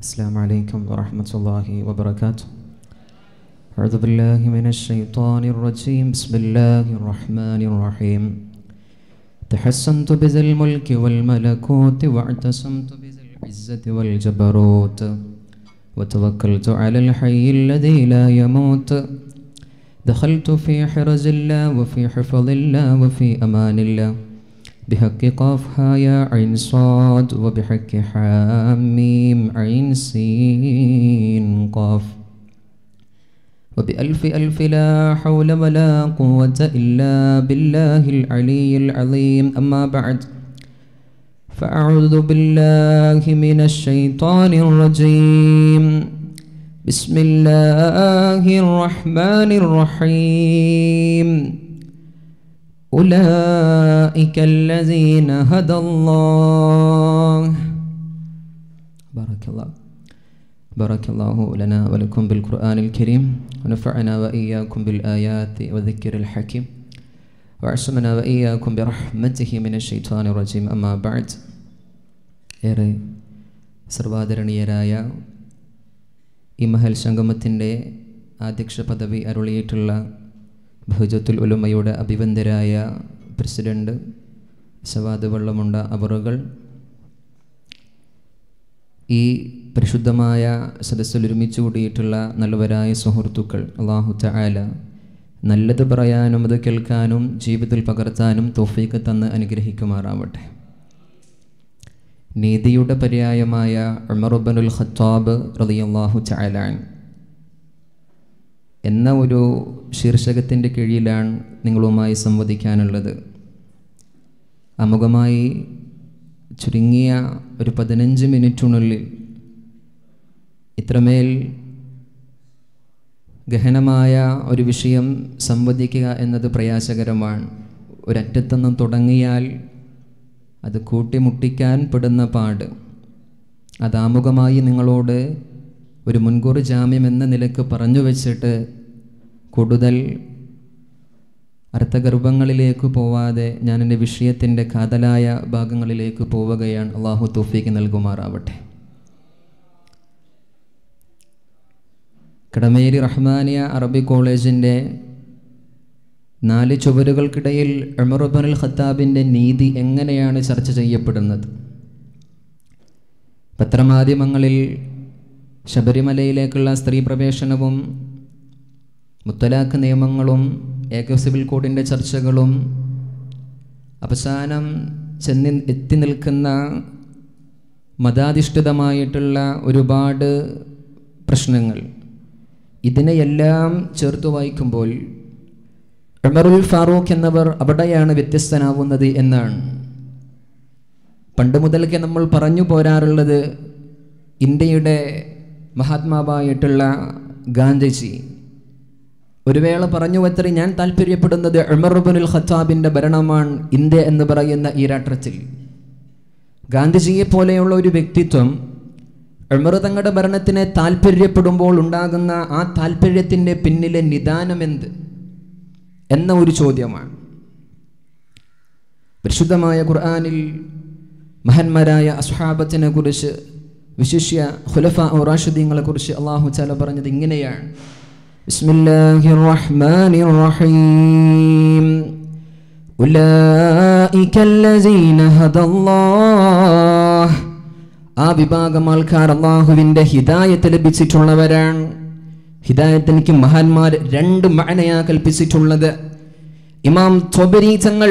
السلام عليكم ورحمة الله وبركاته أعوذ بالله من الشيطان الرجيم بسم الله الرحمن الرحيم تحسنت بذي الملك والملكوت واعتصمت بذي العزة والجبروت وتوكلت على الحي الذي لا يموت دخلت في حرز الله وفي حفظ الله وفي أمان الله بحق قافها يا عين صاد وبحق حاميم عين سين قاف وبألف ألف لا حول ولا قوة إلا بالله العلي العظيم أما بعد فأعوذ بالله من الشيطان الرجيم بسم الله الرحمن الرحيم أولئك الذين هدى الله بارك الله بارك الله لنا ولكم بالقرآن الكريم ونفعنا وإياكم بالآيات والذكر الحكيم وعصمنا وإياكم برحمته من الشيطان الرجيم أما بعد ഏറെ സർവാദരണീയരായ ഈ മഹൽ സംഗമത്തിൻ്റെ അധ്യക്ഷ പദവി അരുളിയിട്ടുള്ള ബഹുജത്തുൽ ഉലുമയുടെ അഭിവന്ദരായ പ്രസിഡന്റ് സവാദ് വെള്ളമുണ്ട അവറുകൾ ഈ പരിശുദ്ധമായ സദസ്സിൽ ഒരുമിച്ച് കൂടിയിട്ടുള്ള നല്ലവരായ സുഹൃത്തുക്കൾ അള്ളാഹു ചായാല നല്ലത് പറയാനും അത് കേൾക്കാനും ജീവിതത്തിൽ പകർത്താനും തോഫീക്ക് തന്ന് അനുഗ്രഹിക്കുമാറാവട്ടെ നീതിയുടെ പര്യായമായ ഉമറുബനുൽ ഖത്താബ് റളിയല്ലാഹു ചായാലാൻ എന്ന ഒരു ശീർഷകത്തിൻ്റെ കീഴിലാണ് നിങ്ങളുമായി സംവദിക്കാനുള്ളത് അമുഖമായി ചുരുങ്ങിയ ഒരു പതിനഞ്ച് മിനിറ്റിനുള്ളിൽ ഇത്രമേൽ ഗഹനമായ ഒരു വിഷയം സംവദിക്കുക എന്നത് പ്രയാസകരമാണ് ഒരറ്റത്തുനിന്നും തുടങ്ങിയാൽ അത് കൂട്ടിമുട്ടിക്കാൻ പെടുന്ന പാട് അത് ആമുഖമായി നിങ്ങളോട് ഒരു മുൻകൂർ ജാമ്യം എന്ന നിലക്ക് പറഞ്ഞു വെച്ചിട്ട് കൂടുതൽ അർത്ഥഗർഭങ്ങളിലേക്ക് പോവാതെ ഞാൻ എൻ്റെ വിഷയത്തിൻ്റെ കാതലായ ഭാഗങ്ങളിലേക്ക് പോവുകയാണ് അള്ളാഹു തോഫീക്ക് നൽകുമാറാവട്ടെ കടമേരി റഹ്മാനിയ അറബി കോളേജിൻ്റെ നാല് ചുവരുകൾക്കിടയിൽ അമറുബനുൽ ഖത്താബിൻ്റെ നീതി എങ്ങനെയാണ് ചർച്ച ചെയ്യപ്പെടുന്നത് പത്രമാധ്യമങ്ങളിൽ ശബരിമലയിലേക്കുള്ള സ്ത്രീ പ്രവേശനവും മുത്തലാഖ് നിയമങ്ങളും ഏക സിവിൽ കോഡിൻ്റെ ചർച്ചകളും അവസാനം ചെന്നി എത്തി നിൽക്കുന്ന മതാധിഷ്ഠിതമായിട്ടുള്ള ഒരുപാട് പ്രശ്നങ്ങൾ ഇതിനെയെല്ലാം ചേർത്ത് വായിക്കുമ്പോൾ ഉമറുൽ ഫാറൂഖ് എന്നവർ അവിടെയാണ് വ്യത്യസ്തനാവുന്നത് എന്നാണ് പണ്ട് മുതൽക്കേ നമ്മൾ പറഞ്ഞു പോരാറുള്ളത് ഇന്ത്യയുടെ മഹാത്മാവായിട്ടുള്ള ഗാന്ധിജി ഒരു വേള പറഞ്ഞു വച്ചറി ഞാൻ താല്പര്യപ്പെടുന്നത് ഉമർബുൽ ഖത്താബിൻ്റെ ഭരണമാണ് ഇന്ത്യ എന്ന് പറയുന്ന ഈ രാഷ്ട്രത്തിൽ ഗാന്ധിജിയെ പോലെയുള്ള ഒരു വ്യക്തിത്വം ഉമർ തങ്ങളുടെ ഭരണത്തിനെ താല്പര്യപ്പെടുമ്പോൾ ഉണ്ടാകുന്ന ആ താല്പര്യത്തിൻ്റെ പിന്നിലെ നിദാനം എന്ത് എന്ന ഒരു ചോദ്യമാണ് പരിശുദ്ധമായ ഖുർആാനിൽ മഹന്മാരായ അസ്ഹാബത്തിനെ കുറിച്ച് വിശിഷ്യ ഖുലഫ റാഷിദീങ്ങളെ കുറിച്ച് അള്ളാഹു ചാല പറഞ്ഞത് ഇങ്ങനെയാണ് ബിസ്മില്ലാഹിർ റഹ്മാനിർ റഹീം ഉലൈക അല്ലസീന ഹദല്ലാഹ് ആ വിഭാഗം ആൾക്കാർ അള്ളാഹുവിൻ്റെ ഹിദായത്ത് ലഭിച്ചിട്ടുള്ളവരാണ് ഹിദായത്തിനിക്ക് മഹാന്മാർ രണ്ട് മഅനയാ കൽപ്പിച്ചിട്ടുള്ളത് ഇമാം ത്വബരി തങ്ങൾ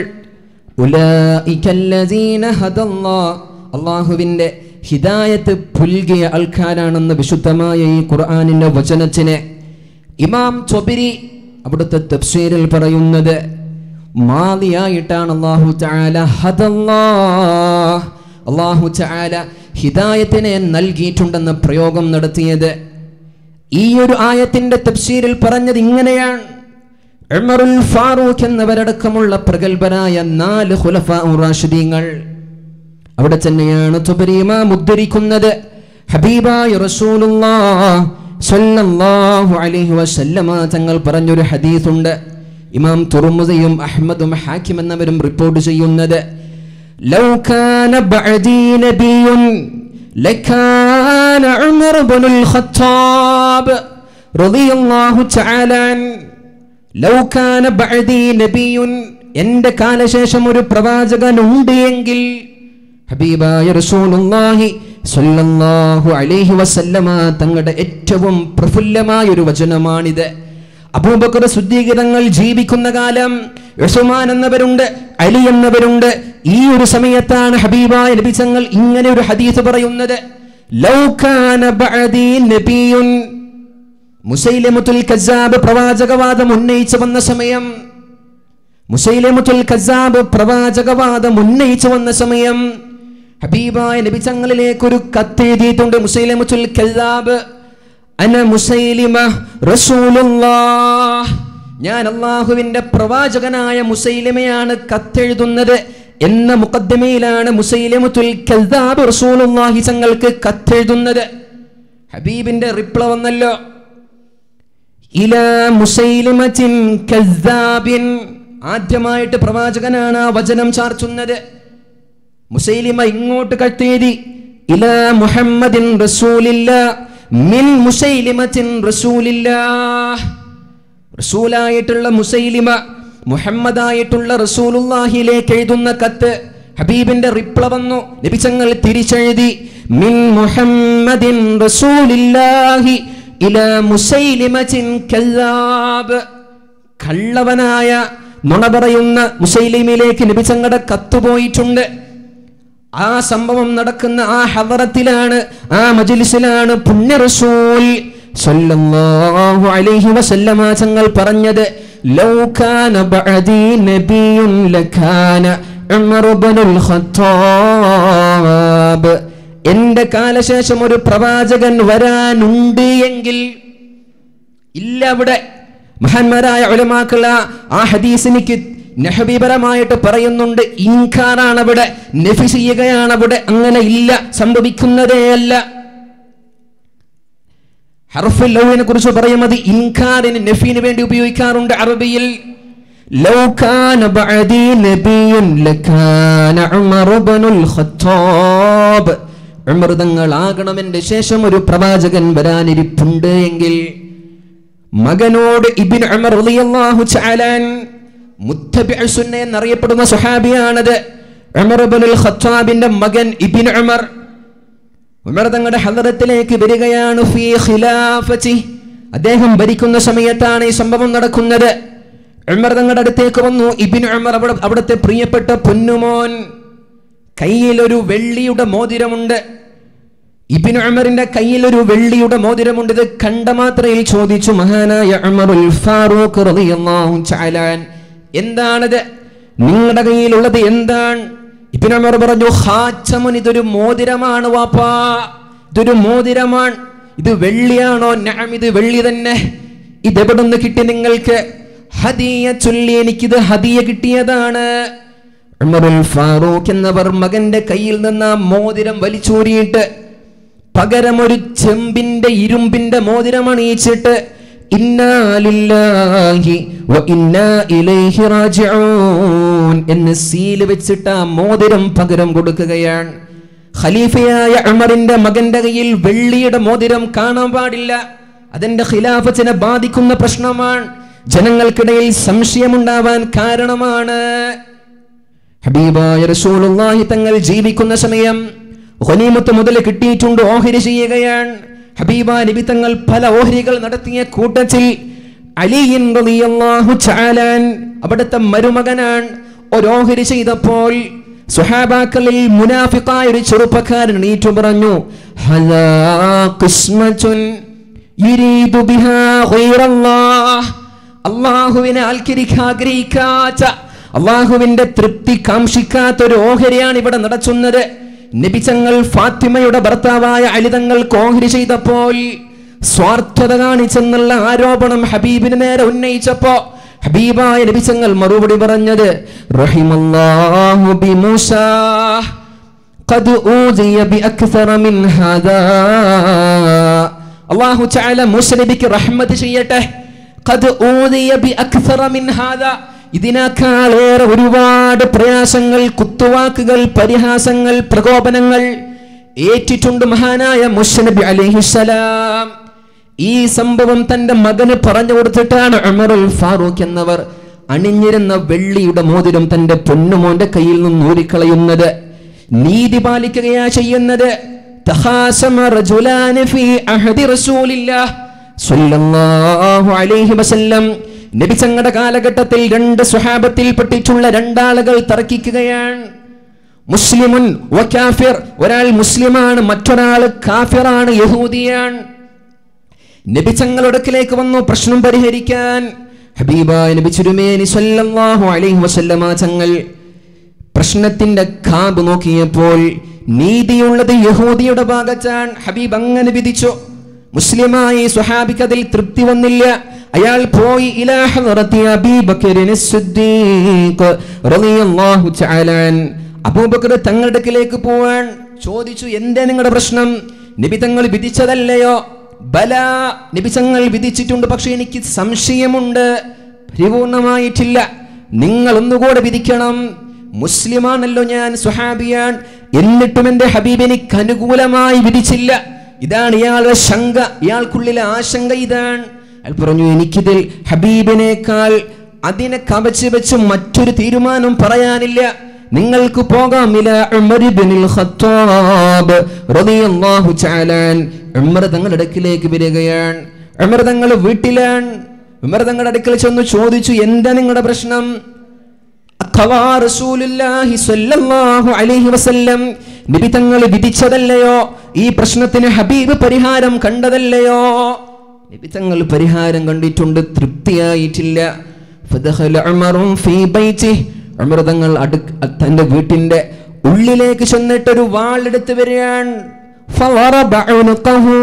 അള്ളാഹുവിൻ്റെ ഹിദായത്ത് പുൽകിയ ആൾക്കാരാണെന്ന് വിശുദ്ധമായ ഈ ഖുർആാനിൻ്റെ വചനത്തിന് ഇമാം ത്വബരി അവിടുത്തെ തഫ്സീരിൽ പറയുന്നത് മാലിയായിട്ടാണ് അള്ളാഹു ചാല ഹദല്ലാഹ് അള്ളാഹു ചാല ഹിദായത്തിനെ നൽകിയിട്ടുണ്ടെന്ന് പ്രയോഗം നടത്തിയത് ഈ ഒരു ആയത്തിന്റെ തഫ്സീരിൽ പറഞ്ഞത് ഇങ്ങനെയാണ് ഉമറുൽ ഫാറൂഖ് എന്നവരടക്കമുള്ള പ്രഗത്ഭരായ നാല് ഖുലഫ റാഷിദീങ്ങൾ അവിടെ തന്നെയാണ് തുബരീമ ഉദ്ധരിക്കുന്നത് ഹബീബായ റസൂലുള്ളാഹ് സ്വല്ലല്ലാഹു അലൈഹി വസല്ലമ തങ്ങൾ പറഞ്ഞൊരു ഹദീസുണ്ട് ഇമാം തുറുമുദയും അഹ്മദും ഹാക്കിം എന്നവരും റിപ്പോർട്ട് ചെയ്യുന്നത് ലൗ കാന ബഅദീ നബിയുൻ ലക്കാന ഉമർ ഇബ്നുൽ ഖത്താബ് റളിയല്ലാഹു തആല അൻ ലൗ കാന ബഅദി നബിയുൻ എൻ്റെ കാലശേഷം ഒരു പ്രവാചകൻ ഉണ്ട് എങ്കിൽ ഹബീബായ റസൂലുള്ളാഹി സ്വല്ലല്ലാഹു അലൈഹി വസല്ലമ തങ്ങളുടെ ഏറ്റവും പ്രഫുല്ലമായ ഒരു വചനമാണിത് അബൂബക്കർ സുദ്ദീകരങ്ങൾ ജീവിക്കുന്ന കാലം യസുമാൻ എന്നവരുണ്ട് അലി എന്നവരുണ്ട് ഈ ഒരു സമയത്താണ് ഹബീബായ നബിസങ്ങൾ ഇങ്ങനെ ഒരു ഹദീസ് പറയുന്നത് ലൗ കാന ബഅദി നബിയുൻ മുസൈലമുത്തുൽ കസാബ് പ്രവാചകവാദം ഉന്നയിച്ചു വന്ന സമയം മുസൈലമുത്തുൽ കസാബ് പ്രവാചകവാദം ഉന്നയിച്ചു വന്ന സമയം ഹബീബായ നബിച്ചങ്ങളിലേക്ക് ഒരു കത്തെഴുതിയിട്ടുണ്ട് മുസൈലമുത്തുൽ കസാബ് അന മുസൈലിമ റസൂലുള്ളാഹ് ഞാൻ അള്ളാഹുവിന്റെ പ്രവാചകനായ മുസൈലിമയാണ് കത്തെഴുതുന്നത് എന്ന മുഖദ്ദമയിലാണ് മുസൈലിമത്തുൽ കസാബ് റസൂലുള്ളാഹി തങ്ങൾക്ക് കത്തെഴുതുന്നത് ഹബീബിന്റെ റിപ്ലൈ വന്നല്ലോ ഇല മുസൈലിമത്തിൻ കസ്സാബിൻ ആദ്യമായിട്ട് പ്രവാചകനാണ് ആ വചനം ചാർച്ചുന്നത് മുസൈലിമ ഇങ്ങോട്ട് കത്തെഴുതി ഇല മുഹമ്മദിൻ റസൂലില്ല മിൻ മുസൈലിമത്തിൻ റസൂലില്ല റസൂലായിട്ടുള്ള മുസൈലിമ മുഹമ്മദായിട്ടുള്ള റസൂലുള്ളാഹിയിലേക്ക് എഴുതുന്ന കത്ത് ഹബീബിന്റെ റിപ്ല വന്നു നബിച്ചങ്ങൾ തിരിച്ചെഴുതി മിൻ മുഹമ്മദിൻ റസൂലില്ലാഹി ഇല മുസൈലിമത്തിൻ കല്ലാബ് കള്ളവനായ നുണ പറയുന്ന മുസൈലിമിലേക്ക് നബിച്ചങ്ങളുടെ കത്ത് പോയിട്ടുണ്ട് ആ സംഭവം നടക്കുന്ന ആ ഹദറത്തിലാണ് ആ മജ്ലിസിലാണ് പുണ്യ റസൂൽ സല്ലല്ലാഹു അലൈഹി വസല്ലമ തങ്ങൾ പറഞ്ഞത് ലൗ കാന ബഅദി നബിയുൻ ലകാന ഉമർ ഇബ്നുൽ ഖത്താബ് എന്റെ കാലശേഷം ഒരു പ്രവാചകൻ വരാനുണ്ട് എങ്കിൽ ഇല്ല അവിടെ മഹാന്മാരായ ഉലമാക്കള ആ ഹദീസിനിക്ക് നഹബീപരമായിട്ട് പറയുന്നുണ്ട് ഇൻകാറാണ് അവിടെ നഫി ചെയ്യുകയാണ് അവിടെ അങ്ങനെ ഇല്ല സംഭവിക്കുന്നതേ അല്ല ഹർഫ് ലൗവിനെ കുറിച്ച് പറയുന്നത് ഇൻകാറിന് നഫീന് വേണ്ടി ഉപയോഗിക്കാറുണ്ട് അറബിയിൽ ലൗ കാന ബഅദി നബിയുൻ ലകാന ഉമർ ഇബ്നുൽ ഖത്താബ് ഉമർ തങ്ങളാകണം എൻ്റെ ശേഷം ഒരു പ്രവാചകൻ വരാനിരിപ്പുണ്ട് എങ്കിൽ മകനോട് ഇബിൻ ഉമർ റളിയല്ലാഹു തആലാൻ മുത്തബിഉ സുന്ന എന്നറിയപ്പെടുന്ന സ്വഹാബിയാണത് ഉമർ ഇബ്നുൽ ഖത്താബിന്റെ മകൻ ഇബിൻ ഉമർ ഉമർ തങ്ങളുടെ ഹദറത്തിലേക്ക് വരികയാണ് ഫീ ഖിലാഫത്തി അദ്ദേഹം ഭരിക്കുന്ന സമയത്താണ് ഈ സംഭവം നടക്കുന്നത് ഉമർ തങ്ങളുടെ അടുത്തേക്ക് വന്നു ഇബിൻ ഉമർ അവിടെ അവിടുത്തെ പ്രിയപ്പെട്ട പൊന്നുമോൻ കയ്യിൽ ഒരു വെള്ളിയുടെ മോതിരമുണ്ട് ഇബിൻ ഉമറിന്റെ കയ്യിൽ ഒരു വെള്ളിയുടെ മോതിരമുണ്ട് ഇത് കണ്ട മാത്രയിൽ ചോദിച്ചു മഹാനായ ഉമറുൽ ഫാറൂഖ് റളിയല്ലാഹു തആല എന്താണത് നിങ്ങളുടെ കയ്യിലുള്ളത് എന്താണ് ഇബിൻ ഉമർ പറഞ്ഞു ഹാച്ചമുൻ ഇതൊരു മോതിരമാണ് വാപ്പാ ഇതൊരു മോതിരമാണ് ഇത് വെള്ളിയാണോ നഅം ഇത് വെള്ളി തന്നെ ഇത് എവിടുന്ന് കിട്ടി നിങ്ങൾക്ക് ഹദിയ ചൊല്ലി എനിക്കിത് ഹദിയ കിട്ടിയതാണ് ഉമറുൽ ഫാറൂഖ് എന്നവർ മകന്റെ കയ്യിൽ നിന്ന് ആ മോതിരം വലിച്ചൂരിയിട്ട് പകരം ഒരു ചെമ്പിന്റെ ഇരുമ്പിന്റെ മോതിരം അണിയിച്ചിട്ട് ഇന്നാലില്ലാഹി വ ഇന്നാ ഇലൈഹി റാജിഊൻ എന്ന് സീല് വെച്ചിട്ട് ആ മോതിരം പകരം കൊടുക്കുകയാണ് ഖലീഫയായ ഉമറിന്റെ മകന്റെ കയ്യിൽ വെള്ളിയുടെ മോതിരം കാണാൻ പാടില്ല അതെന്റെ ഖിലാഫത്തിനെ ബാധിക്കുന്ന പ്രശ്നമാണ് ജനങ്ങൾക്കിടയിൽ സംശയമുണ്ടാവാൻ കാരണമാണ് ഹബീബായ റസൂലുള്ളാഹി തങ്ങൾ ജീവിക്കുന്ന സമയം ഖനീമത്ത് മുതൽ കിട്ടിയിട്ടുണ്ട് ഓഹരി ചെയ്യുകയാണ് ഹബീബ നബി തങ്ങൾ പല ഓഹരികൾ നടത്തിയ കൂട്ടത്തിൽ അലിയിൻ റളിയല്ലാഹു തആലാൻ അവിടുത്തെ മരുമകനാണ് ഒരു ഓഹരി ചെയ്തപ്പോൾ സുഹാബാക്കളിൽ മുനാഫിഖായ ഒരു ചെറുപ്പക്കാരൻ എണീറ്റു പറഞ്ഞു ഹലാ ഖിസ്മത്തുൻ യുരീദു ബിഹാ ഗൈറല്ലാഹ് അള്ളാഹുവിനെ ആൽക്കരിക്കാൻ ആഗ്രഹിക്കാത്ത അള്ളാഹുവിന്റെ തൃപ്തി കാംക്ഷിക്കാത്ത ഒരു ഓഹരിയാണ് ഇവിടെ നടത്തുന്നത് നബിച്ചങ്ങൾ ഫാത്തിമയുടെ ഭർത്താവായ അലിതങ്ങൾക്ക് ഓഹരി ചെയ്തപ്പോൾ സ്വാർത്ഥത കാണിച്ചെന്നുള്ള ആരോപണം ഹബീബിന് നേരെ ഉന്നയിച്ചപ്പോ ഹബീബായ നബിച്ചങ്ങൾ മറുപടി പറഞ്ഞത് റഹിമല്ലാഹു ബി മൂസ قد أوذي بأكثر من هذا അള്ളാഹു ചാല മൂസ നബിക്ക് റഹ്മത്ത് ചെയ്യട്ടെ ഖദ് ഊദിയ ബി അക്സറ മിൻ ഹാദാ ഇതിനേക്കാളേറെ ഒരുപാട് പ്രയാസങ്ങൾ കുത്തുവാക്കുകൾ പരിഹാസങ്ങൾ പ്രകോപനങ്ങൾ ഏറ്റിട്ടുണ്ട് മഹാനായ മുഷനബി അലിഹിസലാം ഈ സംഭവം തന്റെ മകന് പറഞ്ഞു കൊടുത്തിട്ടാണ് ഉമറുൽ ഫാറൂഖ് എന്നവർ അണിഞ്ഞിരുന്ന വെള്ളിയുടെ മോതിരം തന്റെ പൊന്നുമോന്റെ കയ്യിൽ നിന്ന് ഊരിക്കളയുന്നത് നീതി പാലിക്കുകയാ ചെയ്യുന്നത് തഹാസമ റജുലാന് ഫീ അഹദി റസൂലില്ലാഹ് സ്വല്ലല്ലാഹു അലൈഹി വസല്ലം നബി തങ്ങളുടെ കാലഘട്ടത്തിൽ രണ്ട് സ്വഹാബത്തിൽ പെട്ടിട്ടുള്ള രണ്ടാളുകൾ തർക്കിക്കുകയാണ് മുസ്ലിമുൻ വ കാഫിർ ഒരാൾ മുസ്ലിമാണ് മറ്റൊരാൾ കാഫിറാണ് യഹൂദിയാണ് നബി തങ്ങളുടെ അടുക്കിലേക്ക് വന്നു പ്രശ്നം പരിഹരിക്കാൻ ഹബീബായ നബി ചുരുമേനി സല്ലല്ലാഹു അലൈഹി വസല്ലമ തങ്ങൾ പ്രശ്നത്തിന്റെ കാമ്പ് നോക്കിയപ്പോൾ നീതിയുള്ളത് യഹൂദിയുടെ ഭാഗത്താണ് ഹബീബ് അങ്ങനെ വിധിച്ചു മുസ്ലിമായി സ്വഹാബിക്ക് അതിൽ തൃപ്തി വന്നില്ല അയാൾ പോയി ഇലാ ഹദ്റത്തി അബീ ബക്കറിന് സിദ്ദീഖ് റളിയല്ലാഹു തആല അൻ. അബൂബക്കർ തങ്ങളുടെ അടുക്കിലേക്ക് പോവാൻ ചോദിച്ചു എന്താ നിങ്ങളുടെ പ്രശ്നം നബി തങ്ങൾ വിധിച്ചതല്ലയോ ബല നബി തങ്ങൾ വിധിച്ചിട്ടുണ്ട് പക്ഷെ എനിക്ക് സംശയമുണ്ട് പരിപൂർണമായിട്ടില്ല നിങ്ങൾ ഒന്നുകൂടെ വിധിക്കണം മുസ്ലിമാണല്ലോ ഞാൻ സുഹാബിയാൻ എന്നിട്ടും എന്റെ ഹബീബ് എനിക്ക് അനുകൂലമായി വിധിച്ചില്ല ഇതാണ് ഇയാളുടെ ശങ്ക ഇയാൾക്കുള്ളിലെ ആശങ്ക ഇതാണ് അയാൾ പറഞ്ഞു എനിക്കിതിൽ ഹബീബിനേക്കാൾ അതിനെ കവച്ച് വെച്ച് മറ്റൊരു തീരുമാനം പറയാനില്ല നിങ്ങൾക്ക് പോകാം ഇല ഉമർ ഇബ്നുൽ ഖത്താബ് റളിയല്ലാഹു തആല അൻ. ഉമർ തങ്ങളുടെ അടുക്കിലേക്ക് വരികയാണ് ഉമർ തങ്ങൾ വീട്ടിലാണ് ഉമർ തങ്ങളുടെ അടുക്കൽ ചെന്ന് ചോദിച്ചു എന്താ നിങ്ങളുടെ പ്രശ്നം അഖവാ റസൂലുള്ളാഹി സ്വല്ലല്ലാഹു അലൈഹി വസല്ലം നബി തങ്ങൾ വിധിച്ചതല്ലയോ ഈ പ്രശ്നത്തിന് ഹബീബ് പരിഹാരം കണ്ടതല്ലയോ നബി തങ്ങൾ പരിഹാരം കണ്ടിട്ടുണ്ട് തൃപ്തിയായിട്ടില്ല ഫദഖല ഉമറും ഫീ ബൈതിഹി ഉമർ തങ്ങൾ അടു തന്റെ വീട്ടിന്റെ ഉള്ളിലേക്ക് ചെന്നിട്ട് ഒരു വാളെടുത്ത് വരികയാണ് ഫളറബ ഉനുഖഹു.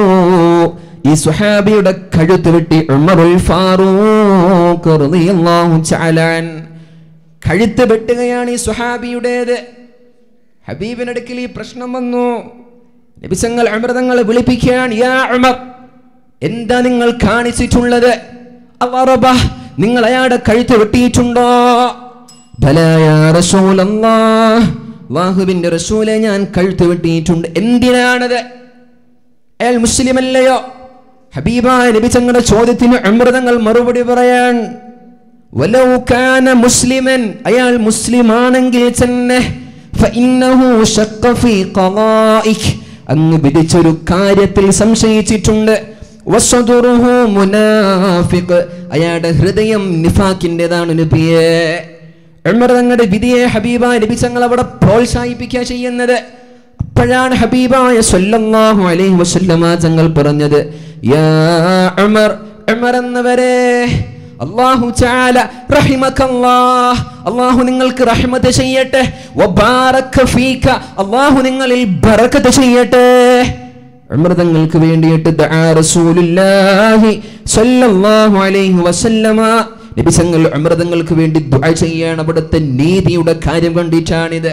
ഈ സുഹാബിയുടെ കഴുത്ത് വെട്ടി ഉമറുൽ ഫാറൂഖ് റളിയല്ലാഹു തആല അൻ. കഴുത്ത് വെട്ടുകയാണ് ഈ സുഹാബിയുടേത് ഹബീബിനടുക്കൽ ഈ പ്രശ്നം വന്നു നബിസങ്ങൾ അമൃതങ്ങളെ വിളിപ്പിക്കുകയാണ് യാ ഉമർ എന്താ നിങ്ങൾ കാണിച്ചിട്ടുള്ളത് അവറബ നിങ്ങൾ അയാളുടെ കഴുത്ത് വെട്ടിയിട്ടുണ്ടോ ബലായ റസൂലല്ലാഹ് അല്ലാഹുവിന്റെ റസൂലെ ഞാൻ കഴുത്ത് വെട്ടിയിട്ടുണ്ട് എന്തിനാണത് അയാൾ മുസ്ലിം അല്ലയോ ഹബീബായ നബി തങ്ങളുടെ ചോദ്യത്തിന് അമൃതങ്ങൾ മറുപടി പറയാൻ വലൗ കാന മുസ്ലിമൻ അയാൾ മുസ്ലിമാണെങ്കിൽ തന്നെ ഫഇന്നഹു ശക്ക ഫീ ഖളാഇക് അങ്ങ് വിധിച്ചൊരു കാര്യത്തിൽ സംശയിച്ചിട്ടുണ്ട് വസദുറുഹു മുനാഫിഖ് അയാളുടെ ഹൃദയം നിഫാക്കിൻ്റെതാണ് നബിയെ ഉമർ തങ്ങളുടെ വിധിയെ ഹബീബായ നബി തങ്ങൾ അവിടെ പ്രോത്സാഹിപ്പിക്കുക ചെയ്യുന്നത് അപ്പോഴാണ് ഹബീബായ സല്ലല്ലാഹു അലൈഹി വസല്ലമ തങ്ങൾ പറഞ്ഞത് യാ ഉമർ ഉമർ എന്നവരെ അല്ലാഹു തആല റഹിമക്കല്ലാഹ് അല്ലാഹു നിങ്ങൾക്ക് റഹ്മത്ത് ചെയ്യട്ടെ വബാറക ഫീക അല്ലാഹു നിങ്ങളിൽ ബറക്കത്ത് ചെയ്യട്ടെ ഉമർ തങ്ങൾക്ക് വേണ്ടിയിട്ട് ദആ റസൂലുള്ളാഹി സ്വല്ലല്ലാഹു അലൈഹി വസല്ലമ നബി തങ്ങൾ ഉമർ തങ്ങൾക്ക് വേണ്ടി ദുആ ചെയ്യാണ് അവിടുത്തെ നീതിയുടെ കാര്യം കണ്ടിട്ടാണിത്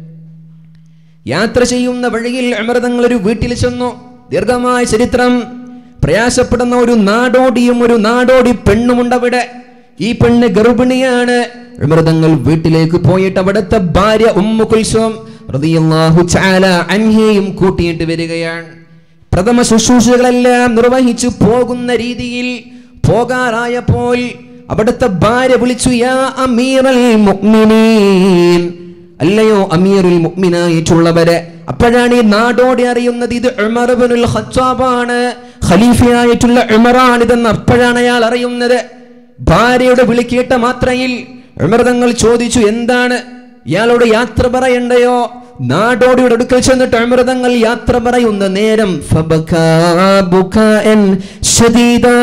യാത്ര ചെയ്യുന്ന വഴിയിൽ അമൃതങ്ങൾ ഒരു വീട്ടിൽ ചെന്നു ദീർഘമായ ചരിത്രം പ്രയാസപ്പെടുന്ന ഒരു നാടോടിയും ഒരു നാടോടി പെണ്ണുമുണ്ട് അവിടെ ഈ പെണ്ണ് ഗർഭിണിയാണ് അമൃതങ്ങൾ വീട്ടിലേക്ക് പോയിട്ട് അവിടുത്തെ ഭാര്യ ഉമ്മു കുൽസോം റളിയല്ലാഹു തആല അൻഹയും കൂട്ടിയിട്ട് വരികയാണ് പ്രഥമ ശുശ്രൂഷകളെല്ലാം നിർവഹിച്ചു പോകുന്ന രീതിയിൽ പോകാറായപ്പോൾ അവിടുത്തെ ഭാര്യ വിളിച്ചു യാ അമീറൽ മുഅ്മിനീൻ അല്ലയോ അമീറുൽ മുഅ്മിനായിട്ടുള്ളവരെ അപ്പോഴാണ് ഈ നാടോടി അറിയുന്നത് ഇത് ഉമർ ഇബ്നുൽ ഖത്താബാണ് ഖലീഫയായിട്ടുള്ള ഉമറാണിതെന്ന് അപ്പോഴാണ് അയാൾ അറിയുന്നത് ഭാര്യയുടെ വിളി കേട്ട മാത്രയിൽ ഉമർ തങ്ങൾ ചോദിച്ചു എന്താണ് ഇയാളോട് യാത്ര പറയണ്ടയോ നാടോടിയുടെ അടുക്കൽ ചെന്നിട്ട് അമൃതങ്ങൾ യാത്ര പറയുന്ന നേരം ഫബകാ ബുകാഅൻ ശദീദാ.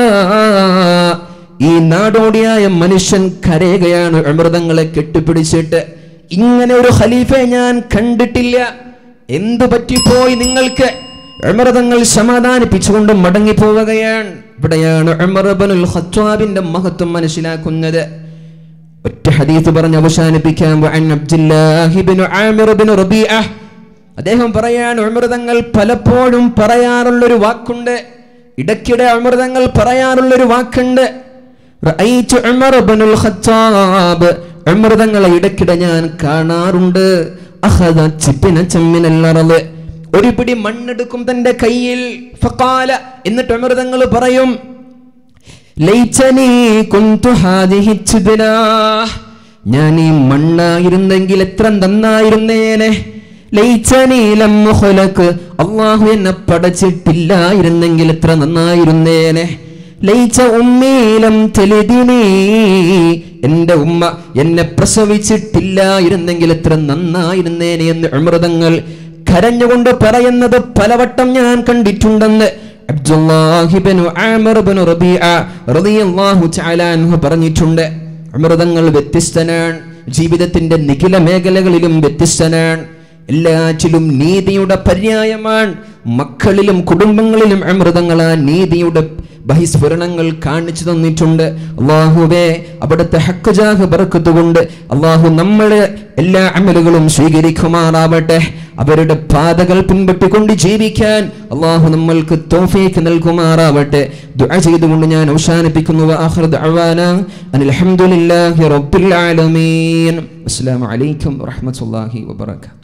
ഈ നാടോടിയായ മനുഷ്യൻ കരയുകയാണ് അമൃതങ്ങളെ കെട്ടിപ്പിടിച്ചിട്ട് ഇങ്ങനെ ഒരു ഖലീഫയെ ഞാൻ കണ്ടിട്ടില്ല എന്തു പറ്റിപ്പോയി നിങ്ങൾക്ക് അമൃതങ്ങൾ സമാധാനിപ്പിച്ചുകൊണ്ട് മടങ്ങി പോവുകയാണ് ഇവിടെയാണ് ഉമർബനുൽ ഖത്താബിന്റെ മഹത്വം മനസ്സിലാക്കുന്നത് ഒറ്റ ഹദീസ് പറഞ്ഞ് അവസാനിപ്പിക്കാം വഅൻ അബ്ദുല്ലാഹി ഇബ്നു ആമിർ ഇബ്നു റബീഅ അദ്ദേഹം പറയാണ് ഉമർ തങ്ങൾ പലപ്പോഴും പറയാറുള്ള ഒരു വാക്കുണ്ട് ഇടയ്ക്കിടെ ഉമർ തങ്ങൾ പറയാറുള്ള ഒരു വാക്കുണ്ട് റഅയ്തു ഉമർ ഇബ്നുൽ ഖത്താബ് ഉമർ തങ്ങളെ ഇടയ്ക്കിടെ ഞാൻ കാണാറുണ്ട് അഖദ ചിപ്പിന ചെമ്മിനൽ അർള് ഒരു പിടി മണ്ണെടുക്കും തന്റെ കയ്യിൽ ഫഖാല എന്നിട്ട് ഉമർ തങ്ങൾ പറയും ലൈറ്റനീ കുന്തു ഹാദിഹി ചിബ്നാ. ഞാൻ ഈ മണ്ണായിരുന്നെങ്കിൽ എത്ര നന്നായിരുന്നേനെ ലൈറ്റനീ ലം ഖുലഖ്. അള്ളാഹു എന്നെ പടച്ചിട്ടില്ലായിരുന്നെങ്കിൽ എത്ര നന്നായിരുന്നേനെ ലൈച്ച ഉമ്മീലം തെലിതിനീ എന്റെ ഉമ്മ എന്നെ പ്രസവിച്ചിട്ടില്ലായിരുന്നെങ്കിൽ എത്ര നന്നായിരുന്നേനെ എന്ന് അമൃതങ്ങൾ കരഞ്ഞുകൊണ്ട് പറയുന്നത് പലവട്ടം ഞാൻ കണ്ടിട്ടുണ്ടെന്ന് അബ്ദുല്ലാഹിബിനു ആമിർബിനു റബീഅ റളിയല്ലാഹു തആല അൻഹു പറഞ്ഞിട്ടുണ്ട് അമൃതങ്ങൾ വ്യത്യസ്തനാണ് ജീവിതത്തിന്റെ നിഖില മേഖലകളിലും വ്യത്യസ്തനാണ് എല്ലാറ്റിലും നീതിയുടെ പര്യായമാണ് മക്കളിലും കുടുംബങ്ങളിലും അമൃതങ്ങൾ ആ നീതിയുടെ ബഹിസ്ഫുരണങ്ങൾ കാണിച്ചു തന്നിട്ടുണ്ട് അള്ളാഹുവേ അവിടുത്തെ ഹക്കുജാഹ് ബർക്കത്തുകൊണ്ട് അള്ളാഹു നമ്മളെ എല്ലാ അമലുകളും സ്വീകരിക്കുമാറാവട്ടെ അവരുടെ പാതകൾ പിൻപറ്റിക്കൊണ്ട് ജീവിക്കാൻ അള്ളാഹു നമ്മൾക്ക് തോഫീക്ക് നൽകുമാറാവട്ടെ ദുആ ചെയ്തുകൊണ്ട് ഞാൻ അവസാനിപ്പിക്കുന്നു വആഖിറു ദഅവാന അനിൽ ഹംദുലില്ലാഹി റബ്ബിൽ ആലമീൻ അസ്സലാമു അലൈക്കും വറഹ്മത്തുള്ളാഹി വബറകാതുഹു